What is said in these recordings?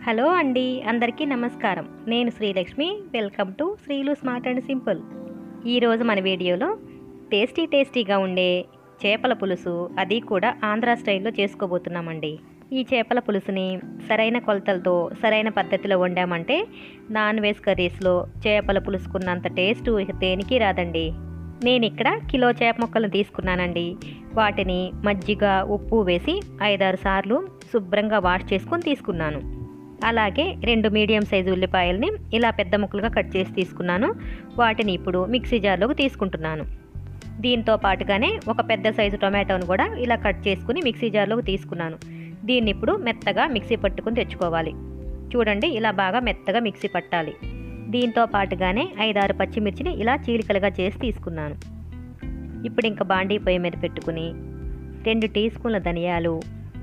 hello అండి అందరికీ నమస్కారం నేను Srilakshmi welcome to Sreelu smart and simple ఈరోజు మన వీడియోలో టేస్టీ టేస్టీగా ఉండే చేపల పులుసు అది కూడా ఆంధ్ర స్టైల్లో చేసుకోబోతున్నామండి ఈ చేపల పులుసుని సరైన కొలతలతో సరైన పద్ధతిలో వండామంటే నాన్ వెజ్ కర్రీస్లో చేపల పులుసుకున్నంత టేస్ట్ ఇక దేనికి రాదండి నేను ఇక్కడ కిలో చేప ముక్కలను తీసుకున్నానండి వాటిని మజ్జిగ ఉప్పు వేసి ఐదారు సార్లు శుభ్రంగా వాష్ చేసుకొని తీసుకున్నాను అలాగే రెండు మీడియం సైజు ఉల్లిపాయల్ని ఇలా పెద్ద ముక్కలుగా కట్ చేసి తీసుకున్నాను వాటిని ఇప్పుడు మిక్సీ జార్లోకి తీసుకుంటున్నాను దీంతో పాటుగానే ఒక పెద్ద సైజు టొమాటోను కూడా ఇలా కట్ చేసుకుని మిక్సీ జార్లోకి తీసుకున్నాను దీన్ని ఇప్పుడు మెత్తగా మిక్సీ పట్టుకుని తెచ్చుకోవాలి చూడండి ఇలా బాగా మెత్తగా మిక్సీ పట్టాలి దీంతో పాటుగానే ఐదారు పచ్చిమిర్చిని ఇలా చీలికలుగా చేసి తీసుకున్నాను ఇప్పుడు ఇంకా బాండీ పొయ్యి మీద పెట్టుకుని రెండు టీ స్పూన్ల ధనియాలు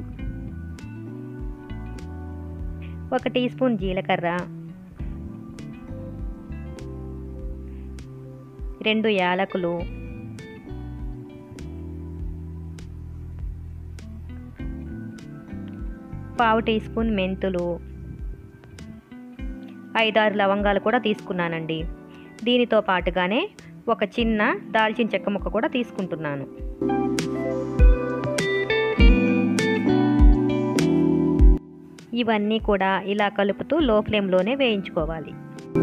ఒక టీ స్పూన్ జీలకర్ర రెండు యాలకులు పావు టీ స్పూన్ మెంతులు ఐదారు లవంగాలు కూడా తీసుకున్నానండి దీనితో పాటుగానే ఒక చిన్న దాల్చిన చెక్క ముక్క కూడా తీసుకుంటున్నాను ఇవన్నీ కూడా ఇలా కలుపుతూ లో ఫ్లేమ్లోనే వేయించుకోవాలి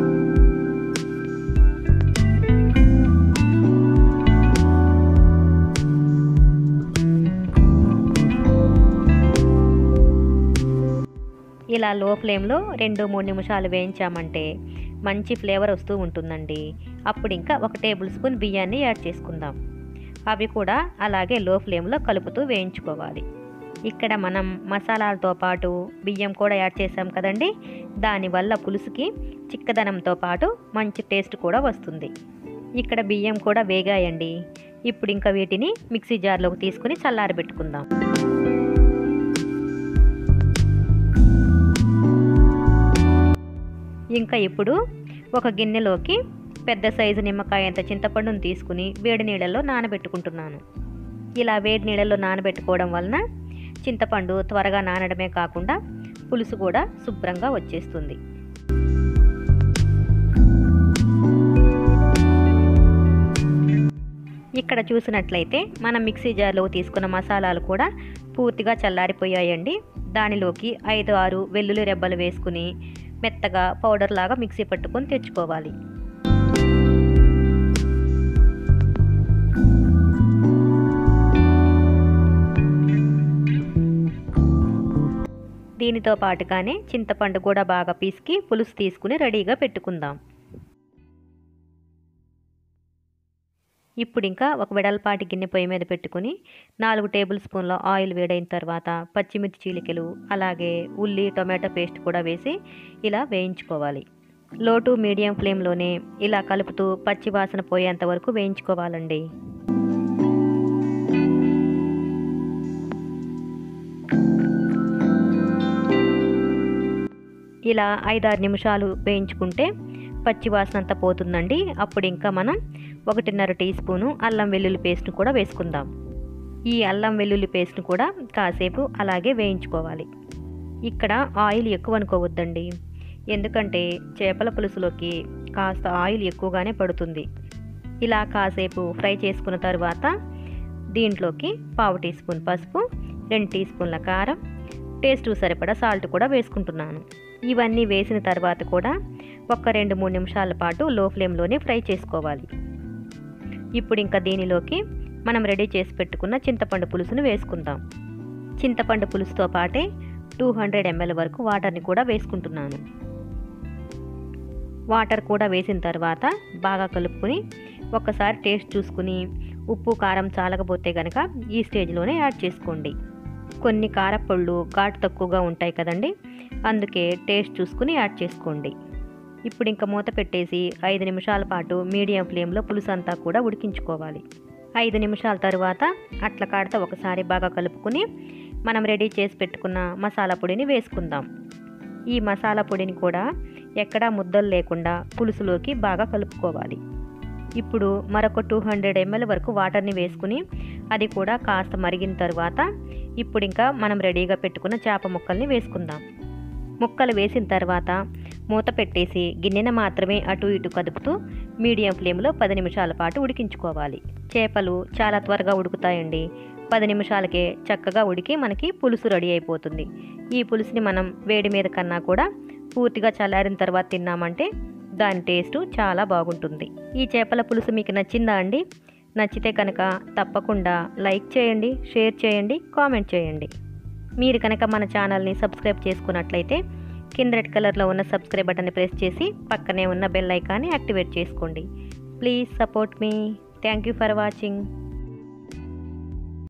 ఇలా లో ఫ్లేమ్లో రెండు మూడు నిమిషాలు వేయించామంటే మంచి ఫ్లేవర్ వస్తూ ఉంటుందండి అప్పుడు ఇంకా ఒక టేబుల్ స్పూన్ బియ్యాన్ని యాడ్ చేసుకుందాం అవి కూడా అలాగే లో ఫ్లేమ్లో కలుపుతూ వేయించుకోవాలి ఇక్కడ మనం మసాలాలతో పాటు బియ్యం కూడా యాడ్ చేసాం కదండి దానివల్ల పులుసుకి చిక్కదనంతో పాటు మంచి టేస్ట్ కూడా వస్తుంది ఇక్కడ బియ్యం కూడా వేగాయండి ఇప్పుడు ఇంకా వీటిని మిక్సీ జార్లోకి తీసుకుని చల్లారబెట్టుకుందాం ఇంకా ఇప్పుడు ఒక గిన్నెలోకి పెద్ద సైజు నిమ్మకాయ అంత చింతపండును తీసుకుని వేడి నీళ్ళల్లో నానబెట్టుకుంటున్నాను ఇలా వేడి నీళ్ళల్లో నానబెట్టుకోవడం వలన చింతపండు త్వరగా నానడమే కాకుండా పులుసు కూడా శుభ్రంగా వచ్చేస్తుంది ఇక్కడ చూసినట్లయితే మనం మిక్సీ జార్లో తీసుకున్న మసాలాలు కూడా పూర్తిగా చల్లారిపోయాయండి దానిలోకి ఐదు ఆరు వెల్లుల్లి రెబ్బలు వేసుకుని మెత్తగా పౌడర్ లాగా మిక్సీ పట్టుకొని తెచ్చుకోవాలి దీనితో పాటుగానే చింతపండు కూడా బాగా పీసుకి పులుసు తీసుకుని రెడీగా పెట్టుకుందాం ఇప్పుడు ఇంకా ఒక వెడల్పాటి గిన్నె పొయ్యి మీద పెట్టుకుని నాలుగు టేబుల్ స్పూన్ల ఆయిల్ వేడైన తర్వాత పచ్చిమిర్చి చీలికలు అలాగే ఉల్లి టొమాటో పేస్ట్ కూడా వేసి ఇలా వేయించుకోవాలి లో టు మీడియం ఫ్లేమ్లోనే ఇలా కలుపుతూ పచ్చి వాసన పోయేంత వరకు వేయించుకోవాలండి ఇలా ఐదారు నిమిషాలు వేయించుకుంటే పచ్చి వాసన అంతా పోతుందండి అప్పుడు ఇంకా మనం ఒకటిన్నర టీ స్పూను అల్లం వెల్లుల్లి పేస్ట్ను కూడా వేసుకుందాం ఈ అల్లం వెల్లుల్లి పేస్ట్ను కూడా కాసేపు అలాగే వేయించుకోవాలి ఇక్కడ ఆయిల్ ఎక్కువ అనుకోవద్దండి ఎందుకంటే చేపల పులుసులోకి కాస్త ఆయిల్ ఎక్కువగానే పడుతుంది ఇలా కాసేపు ఫ్రై చేసుకున్న తర్వాత దీంట్లోకి పావు టీ స్పూన్ పసుపు రెండు టీ స్పూన్ల కారం టేస్ట్ సరిపడా సాల్ట్ కూడా వేసుకుంటున్నాను ఇవన్నీ వేసిన తర్వాత కూడా ఒక రెండు మూడు నిమిషాల పాటు లో ఫ్లేమ్లోనే ఫ్రై చేసుకోవాలి ఇప్పుడు ఇంకా దీనిలోకి మనం రెడీ చేసి పెట్టుకున్న చింతపండు పులుసును వేసుకుందాం చింతపండు పులుసుతో పాటే టూ హండ్రెడ్ ఎంఎల్ వరకు వాటర్ని కూడా వేసుకుంటున్నాను వాటర్ కూడా వేసిన తర్వాత బాగా కలుపుకొని ఒక్కసారి టేస్ట్ చూసుకుని ఉప్పు కారం చాలకపోతే కనుక ఈ స్టేజ్లోనే యాడ్ చేసుకోండి కొన్ని కారపళ్ళు ఘాటు తక్కువగా ఉంటాయి కదండి అందుకే టేస్ట్ చూసుకుని యాడ్ చేసుకోండి ఇప్పుడు ఇంకా మూత పెట్టేసి ఐదు నిమిషాల పాటు మీడియం ఫ్లేమ్లో పులుసు అంతా కూడా ఉడికించుకోవాలి ఐదు నిమిషాల తర్వాత అట్ల కాడతో ఒకసారి బాగా కలుపుకుని మనం రెడీ చేసి పెట్టుకున్న మసాలా పొడిని వేసుకుందాం ఈ మసాలా పొడిని కూడా ఎక్కడా ముద్దలు లేకుండా పులుసులోకి బాగా కలుపుకోవాలి ఇప్పుడు మరొక టూ హండ్రెడ్ ఎంఎల్ వరకు వాటర్ని వేసుకుని అది కూడా కాస్త మరిగిన తర్వాత ఇప్పుడు ఇంకా మనం రెడీగా పెట్టుకున్న చేప ముక్కల్ని వేసుకుందాం ముక్కలు వేసిన తర్వాత మూత పెట్టేసి గిన్నెన మాత్రమే అటు ఇటు కదుపుతూ మీడియం ఫ్లేమ్లో పది నిమిషాల పాటు ఉడికించుకోవాలి చేపలు చాలా త్వరగా ఉడుకుతాయండి పది నిమిషాలకే చక్కగా ఉడికి మనకి పులుసు రెడీ అయిపోతుంది ఈ పులుసుని మనం వేడి మీద కన్నా కూడా పూర్తిగా చల్లారిన తర్వాత తిన్నామంటే దాని టేస్ట్ చాలా బాగుంటుంది ఈ చేపల పులుసు మీకు నచ్చిందా అండి నచ్చితే కనుక తప్పకుండా లైక్ చేయండి షేర్ చేయండి కామెంట్ చేయండి మీరు కనుక మన ఛానల్ని సబ్స్క్రైబ్ చేసుకున్నట్లయితే కింద రెడ్ కలర్లో ఉన్న సబ్స్క్రైబ్ బటన్ని ప్రెస్ చేసి పక్కనే ఉన్న బెల్ ఐకాన్ని యాక్టివేట్ చేసుకోండి ప్లీజ్ సపోర్ట్ మీ థ్యాంక్ యూ ఫర్ వాచింగ్